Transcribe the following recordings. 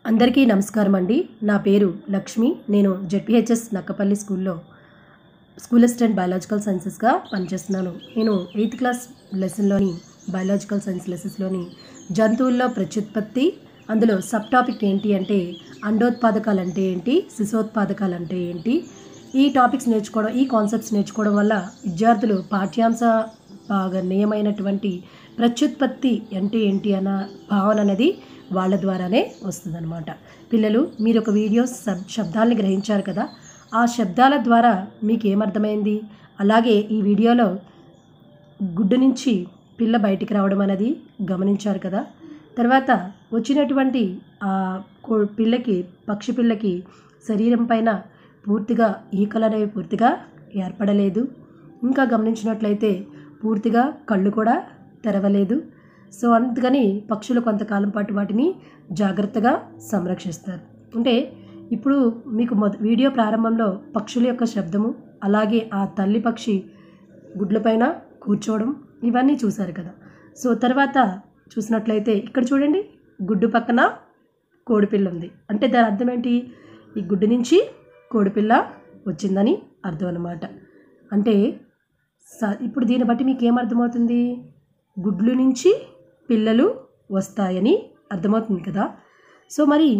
అందరికీ నమస్కారం అండి నా పేరు లక్ష్మి నేను జెడ్పిహెచ్ఎస్ నక్కపల్లి స్కూల్లో స్కూల్ అసిస్టెంట్ బయాలజికల్ సైన్సెస్గా పనిచేస్తున్నాను నేను ఎయిత్ క్లాస్ లెసన్లోని బయాలజికల్ సైన్స్ లెసన్స్లోని జంతువుల్లో ప్రత్యుత్పత్తి అందులో సబ్ టాపిక్ ఏంటి అంటే అండోత్పాదకాలు అంటే ఏంటి శిశోత్పాదకాలు అంటే ఏంటి ఈ టాపిక్స్ నేర్చుకోవడం ఈ కాన్సెప్ట్స్ నేర్చుకోవడం వల్ల విద్యార్థులు పాఠ్యాంశ భాగనీయమైనటువంటి ప్రత్యుత్పత్తి అంటే ఏంటి అన్న భావన అనేది వాళ్ళ ద్వారానే వస్తుందన్నమాట పిల్లలు మీరు ఒక వీడియో శబ్ శబ్దాల్ని గ్రహించారు కదా ఆ శబ్దాల ద్వారా మీకు ఏమర్థమైంది అలాగే ఈ వీడియోలో గుడ్డు నుంచి పిల్ల బయటికి రావడం అనేది గమనించారు కదా తర్వాత వచ్చినటువంటి ఆ కో- పిల్లకి పక్షి పిల్లకి శరీరం పైన పూర్తిగా ఈకలు అనేవి పూర్తిగా ఏర్పడలేదు ఇంకా గమనించినట్లయితే పూర్తిగా కళ్ళు కూడా తెరవలేదు సో అందుకని పక్షులు కొంతకాలం పాటు వాటిని జాగ్రత్తగా సంరక్షిస్తారు అంటే ఇప్పుడు మీకు మొద వీడియో ప్రారంభంలో పక్షుల యొక్క శబ్దము అలాగే ఆ తల్లి పక్షి గుడ్లపైన కూర్చోవడం ఇవన్నీ చూశారు కదా సో తర్వాత చూసినట్లయితే ఇక్కడ చూడండి గుడ్డు పక్కన కోడిపిల్ల ఉంది అంటే దాని అర్థం ఏంటి ఈ గుడ్డు నుంచి కోడిపిల్ల వచ్చిందని అర్థం అన్నమాట అంటే స- ఇప్పుడు దీన్ని బట్టి మీకు ఏమర్థమవుతుంది గుడ్లు నుంచి పిల్లలు వస్తాయని అర్థమవుతుంది కదా సో మరి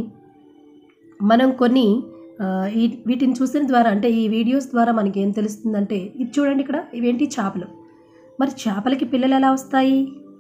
మనం కొన్ని ఆ, ఈ వీటిని చూసిన ద్వారా అంటే ఈ వీడియోస్ ద్వారా మనకి ఏం తెలుస్తుందంటే ఇది చూడండి ఇక్కడ ఇవేంటి చేపలు మరి చేపలకి పిల్లలు ఎలా వస్తాయి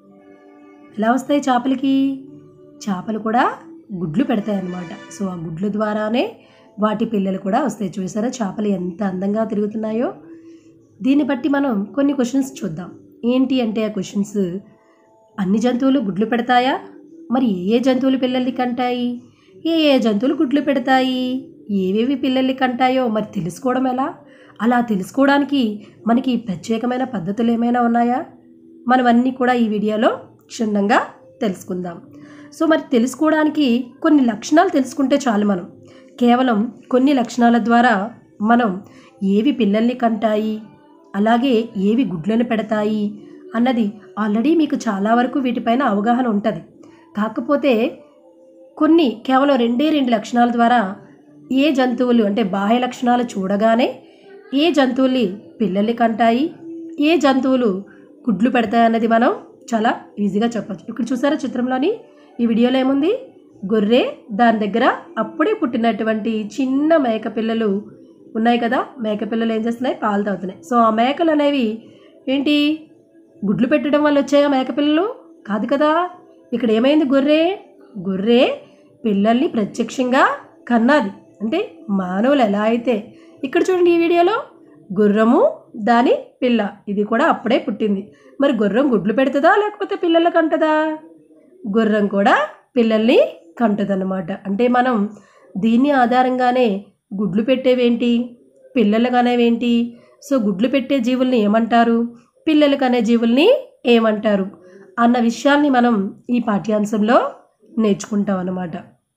ఎలా వస్తాయి చేపలకి చేపలు కూడా గుడ్లు పెడతాయి అన్నమాట సో ఆ గుడ్ల ద్వారానే వాటి పిల్లలు కూడా వస్తాయి చూసారా చేపలు ఎంత అందంగా తిరుగుతున్నాయో దీన్ని బట్టి మనం కొన్ని క్వశ్చన్స్ చూద్దాం ఏంటి అంటే ఆ క్వశ్చన్స్ అన్ని జంతువులు గుడ్లు పెడతాయా మరి ఏ ఏ జంతువులు పిల్లల్ని కంటాయి ఏ ఏ జంతువులు గుడ్లు పెడతాయి ఏవేవి పిల్లల్ని కంటాయో మరి తెలుసుకోవడం ఎలా అలా తెలుసుకోవడానికి మనకి ప్రత్యేకమైన పద్ధతులు ఏమైనా ఉన్నాయా మనం అన్నీ కూడా ఈ వీడియోలో క్షుణ్ణంగా తెలుసుకుందాం సో మరి తెలుసుకోవడానికి కొన్ని లక్షణాలు తెలుసుకుంటే చాలు మనం కేవలం కొన్ని లక్షణాల ద్వారా మనం ఏవి పిల్లల్ని కంటాయి అలాగే ఏవి గుడ్లను పెడతాయి అన్నది ఆల్రెడీ మీకు చాలా వరకు వీటిపైన అవగాహన ఉంటుంది కాకపోతే కొన్ని కేవలం రెండే రెండు లక్షణాల ద్వారా ఏ జంతువులు అంటే బాహ్య లక్షణాలు చూడగానే ఏ జంతువుల్ని పిల్లల్ని కంటాయి ఏ జంతువులు గుడ్లు పెడతాయి అన్నది మనం చాలా ఈజీగా చెప్పచ్చు ఇక్కడ చూసారా చిత్రంలోని ఈ వీడియోలో ఏముంది గొర్రె దాని దగ్గర అప్పుడే పుట్టినటువంటి చిన్న మేక పిల్లలు ఉన్నాయి కదా మేక పిల్లలు ఏం చేస్తున్నాయి పాలు తాగుతున్నాయి సో ఆ మేకలు అనేవి ఏంటి గుడ్లు పెట్టడం వల్ల వచ్చాయా మేక పిల్లలు కాదు కదా ఇక్కడ ఏమైంది గొర్రె గొర్రె పిల్లల్ని ప్రత్యక్షంగా కన్నది అంటే మానవులు ఎలా అయితే ఇక్కడ చూడండి ఈ వీడియోలో గుర్రము దాని పిల్ల ఇది కూడా అప్పుడే పుట్టింది మరి గుర్రం గుడ్లు పెడుతుందా లేకపోతే పిల్లలకు కంటదా గుర్రం కూడా పిల్లల్ని కంటదన్నమాట అంటే మనం దీని ఆధారంగానే గుడ్లు పెట్టేవేంటి పిల్లలు కనేవేంటి సో గుడ్లు పెట్టే జీవుల్ని ఏమంటారు పిల్లలు కనే జీవుల్ని ఏమంటారు అన్న విషయాల్ని మనం ఈ పాఠ్యాంశంలో నేర్చుకుంటాం అన్నమాట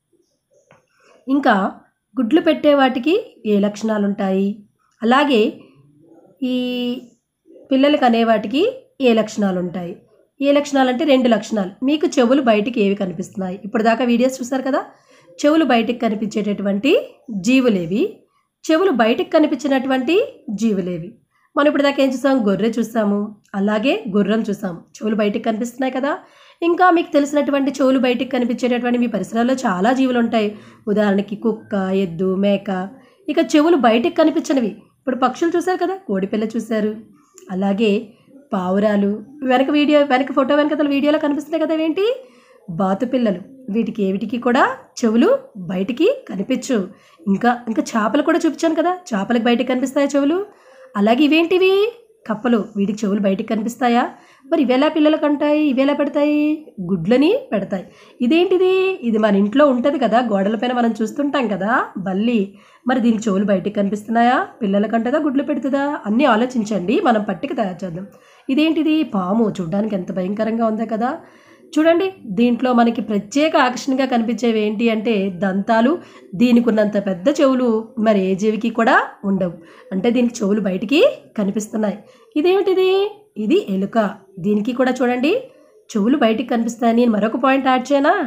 ఇంకా గుడ్లు పెట్టే వాటికి ఏ లక్షణాలు ఉంటాయి అలాగే ఈ పిల్లలకు అనేవాటికి ఏ లక్షణాలు ఉంటాయి ఏ లక్షణాలు అంటే రెండు లక్షణాలు మీకు చెవులు బయటికి ఏవి కనిపిస్తున్నాయి ఇప్పుడు దాకా వీడియోస్ చూసారు కదా చెవులు బయటికి కనిపించేటటువంటి జీవులేవి చెవులు బయటికి కనిపించినటువంటి జీవులేవి మనం ఇప్పుడు దాకా ఏం చూసాం గొర్రె చూసాము అలాగే గుర్రం చూసాము చెవులు బయటికి కనిపిస్తున్నాయి కదా ఇంకా మీకు తెలిసినటువంటి చెవులు బయటికి కనిపించేటటువంటి మీ పరిసరాల్లో చాలా జీవులు ఉంటాయి ఉదాహరణకి కుక్క ఎద్దు మేక ఇక చెవులు బయటికి కనిపించనివి ఇప్పుడు పక్షులు చూశారు కదా కోడిపిల్ల చూశారు అలాగే పావురాలు వెనక వీడియో వెనక ఫోటో వెనక వీడియోలో కనిపిస్తున్నాయి కదా ఏంటి బాతు పిల్లలు వీటికి ఏవిటికి కూడా చెవులు బయటికి కనిపించు ఇంకా ఇంకా చేపలు కూడా చూపించాను కదా చేపలకు బయటికి కనిపిస్తాయా చెవులు అలాగే ఇవేంటివి కప్పలు వీటికి చెవులు బయటికి కనిపిస్తాయా మరి ఇవేలా పిల్లలకు అంటాయి ఇవేలా పెడతాయి గుడ్లని పెడతాయి ఇదేంటిది ఇది మన ఇంట్లో ఉంటుంది కదా గోడలపైన మనం చూస్తుంటాం కదా బల్లి మరి దీనికి చెవులు బయటికి కనిపిస్తున్నాయా పిల్లలకు అంటదా గుడ్లు పెడుతుందా అన్నీ ఆలోచించండి మనం పట్టిక తయారు చేద్దాం ఇదేంటిది పాము చూడడానికి ఎంత భయంకరంగా ఉందో కదా చూడండి దీంట్లో మనకి ప్రత్యేక ఆకర్షణగా కనిపించేవి ఏంటి అంటే దంతాలు దీనికి ఉన్నంత పెద్ద చెవులు మరి ఏ జీవికి కూడా ఉండవు అంటే దీనికి చెవులు బయటికి కనిపిస్తున్నాయి ఇదేమిటిది ఇది ఎలుక దీనికి కూడా చూడండి చెవులు బయటికి కనిపిస్తాయని నేను మరొక పాయింట్ యాడ్ చేయనా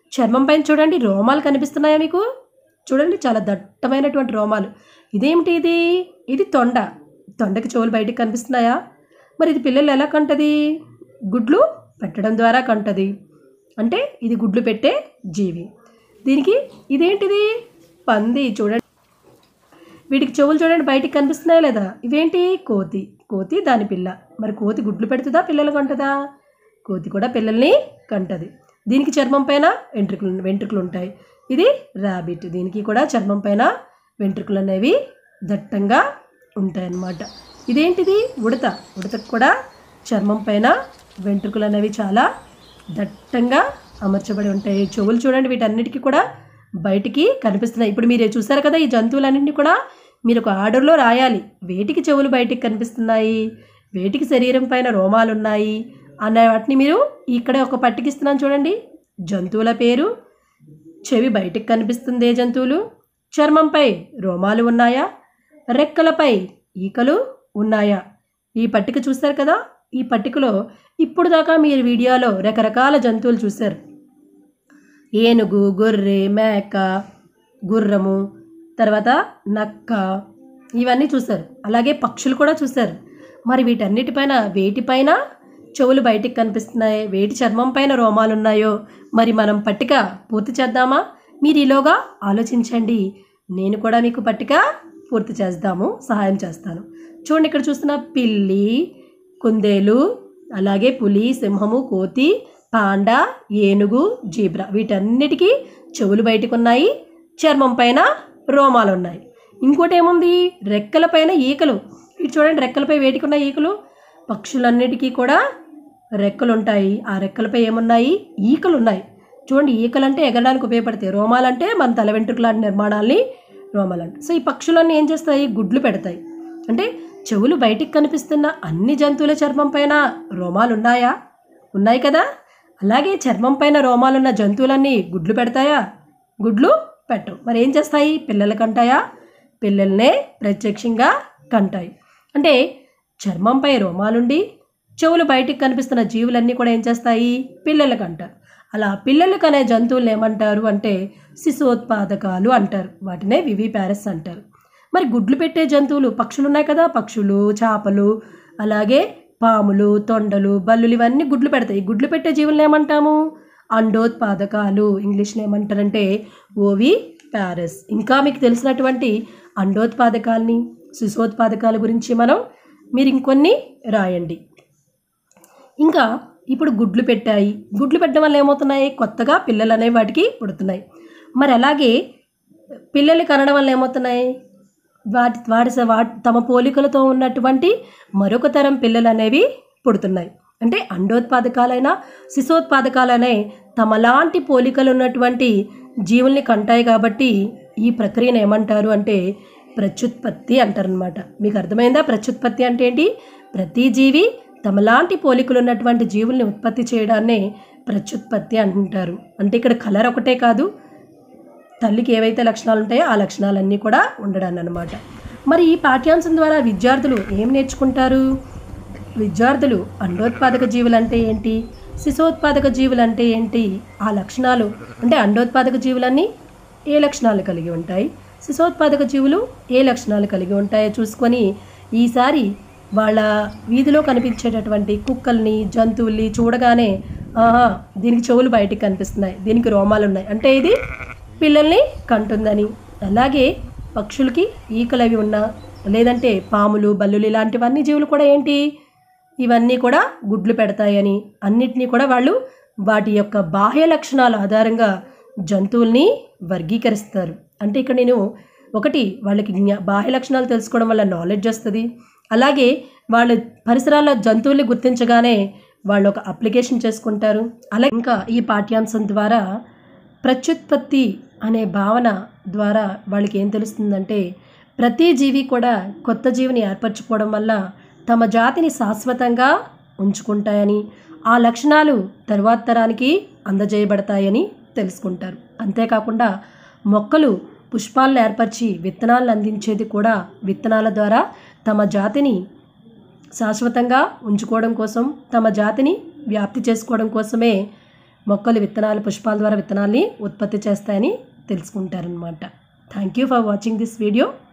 చర్మం పైన చూడండి రోమాలు కనిపిస్తున్నాయా మీకు చూడండి చాలా దట్టమైనటువంటి రోమాలు ఇదేమిటి ఇది ఇది తొండ తొండకి చెవులు బయటికి కనిపిస్తున్నాయా మరి ఇది పిల్లలు ఎలా కంటది గుడ్లు పెట్టడం ద్వారా కంటది అంటే ఇది గుడ్లు పెట్టే జీవి దీనికి ఇదేంటిది పంది చూడండి వీటికి చెవులు చూడండి బయటికి కనిపిస్తున్నాయా లేదా ఇవేంటి కోతి కోతి దాని పిల్ల మరి కోతి గుడ్లు పెడుతుందా పిల్లలు కంటదా కోతి కూడా పిల్లల్ని కంటది దీనికి చర్మం పైన వెంట్రుకలు వెంట్రుకలు ఉంటాయి ఇది ర్యాబిట్ దీనికి కూడా చర్మం పైన వెంట్రుకలు అనేవి దట్టంగా ఉంటాయి అన్నమాట ఇదేంటిది ఉడత ఉడతకు కూడా చర్మం పైన వెంట్రుకలు అనేవి చాలా దట్టంగా అమర్చబడి ఉంటాయి చెవులు చూడండి వీటన్నిటికీ కూడా బయటికి కనిపిస్తున్నాయి ఇప్పుడు మీరు చూసారు కదా ఈ జంతువులన్నింటినీ కూడా మీరు ఒక ఆర్డర్లో రాయాలి వేటికి చెవులు బయటికి కనిపిస్తున్నాయి వేటికి శరీరం పైన రోమాలు ఉన్నాయి అనే వాటిని మీరు ఇక్కడ ఒక పట్టికిస్తున్నాను చూడండి జంతువుల పేరు చెవి బయటికి కనిపిస్తుంది ఏ జంతువులు చర్మంపై రోమాలు ఉన్నాయా రెక్కలపై ఈకలు ఉన్నాయా ఈ పట్టిక చూస్తారు కదా ఈ పట్టికలో ఇప్పుడు దాకా మీరు వీడియోలో రకరకాల జంతువులు చూశారు ఏనుగు గొర్రె మేక గుర్రము తర్వాత నక్క ఇవన్నీ చూశారు అలాగే పక్షులు కూడా చూశారు మరి వీటన్నిటిపైన వేటిపైన చెవులు బయటికి కనిపిస్తున్నాయి వేటి చర్మం పైన రోమాలు ఉన్నాయో మరి మనం పట్టిక పూర్తి చేద్దామా మీరు ఈలోగా ఆలోచించండి నేను కూడా మీకు పట్టిక పూర్తి చేద్దాము సహాయం చేస్తాను చూడండి ఇక్కడ చూస్తున్న పిల్లి కుందేలు అలాగే పులి సింహము కోతి పాండా ఏనుగు జీబ్రా వీటన్నిటికీ చెవులు బయటకు ఉన్నాయి చర్మం పైన రోమాలు ఉన్నాయి ఇంకోటి ఏముంది రెక్కల పైన ఈకలు ఇటు చూడండి రెక్కలపై వేటికి ఉన్న ఈకలు పక్షులన్నిటికీ కూడా రెక్కలు ఉంటాయి ఆ రెక్కలపై ఏమున్నాయి ఈకలు ఉన్నాయి చూడండి ఈకలు అంటే ఎగరడానికి ఉపయోగపడతాయి రోమాలంటే మన తల వెంట్రుక లాంటి నిర్మాణాలని రోమాలంటే సో ఈ పక్షులన్నీ ఏం చేస్తాయి గుడ్లు పెడతాయి అంటే చెవులు బయటికి కనిపిస్తున్న అన్ని జంతువుల చర్మం పైన రోమాలు ఉన్నాయా ఉన్నాయి కదా అలాగే చర్మం పైన రోమాలున్న జంతువులన్నీ గుడ్లు పెడతాయా గుడ్లు పెట్టవు మరి ఏం చేస్తాయి పిల్లలు కంటాయా పిల్లల్నే ప్రత్యక్షంగా కంటాయి అంటే చర్మంపై రోమాలుండి చెవులు బయటికి కనిపిస్తున్న జీవులన్నీ కూడా ఏం చేస్తాయి పిల్లలకు అంటారు అలా పిల్లలకు అనే జంతువులు ఏమంటారు అంటే శిశోత్పాదకాలు అంటారు వాటినే వివి ప్యారెస్ అంటారు మరి గుడ్లు పెట్టే జంతువులు పక్షులు ఉన్నాయి కదా పక్షులు చేపలు అలాగే పాములు తొండలు బల్లులు ఇవన్నీ గుడ్లు పెడతాయి ఈ గుడ్లు పెట్టే జీవులను ఏమంటాము అండోత్పాదకాలు ఇంగ్లీష్లో ఏమంటారంటే ఓవి ప్యారెస్ ఇంకా మీకు తెలిసినటువంటి అండోత్పాదకాలని శిశోత్పాదకాల గురించి మనం మీరు ఇంకొన్ని రాయండి ఇంకా ఇప్పుడు గుడ్లు పెట్టాయి గుడ్లు పెట్టడం వల్ల ఏమవుతున్నాయి కొత్తగా పిల్లలు అనేవి వాటికి పుడుతున్నాయి మరి అలాగే పిల్లలు కనడం వల్ల ఏమవుతున్నాయి వాటి వాటి స- వాటి తమ పోలికలతో ఉన్నటువంటి మరొక తరం పిల్లలు అనేవి పుడుతున్నాయి అంటే అండోత్పాదకాలైన శిశోత్పాదకాలనే తమలాంటి పోలికలు ఉన్నటువంటి జీవుల్ని కంటాయి కాబట్టి ఈ ప్రక్రియను ఏమంటారు అంటే ప్రత్యుత్పత్తి అంటారనమాట మీకు అర్థమైందా ప్రత్యుత్పత్తి అంటే ఏంటి ప్రతి జీవి తమలాంటి పోలికలు ఉన్నటువంటి జీవుల్ని ఉత్పత్తి చేయడాన్నే ప్రత్యుత్పత్తి అంటుంటారు అంటే ఇక్కడ కలర్ ఒకటే కాదు తల్లికి ఏవైతే లక్షణాలు ఉంటాయో ఆ లక్షణాలన్నీ కూడా ఉండడాన్ని అనమాట మరి ఈ పాఠ్యాంశం ద్వారా విద్యార్థులు ఏం నేర్చుకుంటారు విద్యార్థులు అండోత్పాదక జీవులు అంటే ఏంటి శిశోత్పాదక జీవులు అంటే ఏంటి ఆ లక్షణాలు అంటే అండోత్పాదక జీవులన్నీ ఏ లక్షణాలు కలిగి ఉంటాయి శిశోత్పాదక జీవులు ఏ లక్షణాలు కలిగి ఉంటాయో చూసుకొని ఈసారి వాళ్ళ వీధిలో కనిపించేటటువంటి కుక్కల్ని జంతువుల్ని చూడగానే ఆహా దీనికి చెవులు బయటికి కనిపిస్తున్నాయి దీనికి రోమాలు ఉన్నాయి అంటే ఇది పిల్లల్ని కంటుందని అలాగే పక్షులకి ఈకలు అవి ఉన్నా లేదంటే పాములు బల్లులు ఇలాంటివన్నీ జీవులు కూడా ఏంటి ఇవన్నీ కూడా గుడ్లు పెడతాయని అన్నిటినీ కూడా వాళ్ళు వాటి యొక్క బాహ్య లక్షణాల ఆధారంగా జంతువుల్ని వర్గీకరిస్తారు అంటే ఇక్కడ నేను ఒకటి వాళ్ళకి జ్ఞా బాహ్య లక్షణాలు తెలుసుకోవడం వల్ల నాలెడ్జ్ వస్తుంది అలాగే వాళ్ళ పరిసరాల్లో జంతువుల్ని గుర్తించగానే వాళ్ళు ఒక అప్లికేషన్ చేసుకుంటారు అలా ఇంకా ఈ పాఠ్యాంశం ద్వారా ప్రత్యుత్పత్తి అనే భావన ద్వారా వాళ్ళకి ఏం తెలుస్తుందంటే ప్రతి జీవి కూడా కొత్త జీవిని ఏర్పరచుకోవడం వల్ల తమ జాతిని శాశ్వతంగా ఉంచుకుంటాయని ఆ లక్షణాలు తరువాత తరానికి అందజేయబడతాయని తెలుసుకుంటారు అంతేకాకుండా మొక్కలు పుష్పాలను ఏర్పరిచి విత్తనాలను అందించేది కూడా విత్తనాల ద్వారా తమ జాతిని శాశ్వతంగా ఉంచుకోవడం కోసం తమ జాతిని వ్యాప్తి చేసుకోవడం కోసమే మొక్కలు విత్తనాలు పుష్పాల ద్వారా విత్తనాల్ని ఉత్పత్తి చేస్తాయని తెలుసుకుంటారనమాట thank you for watching this video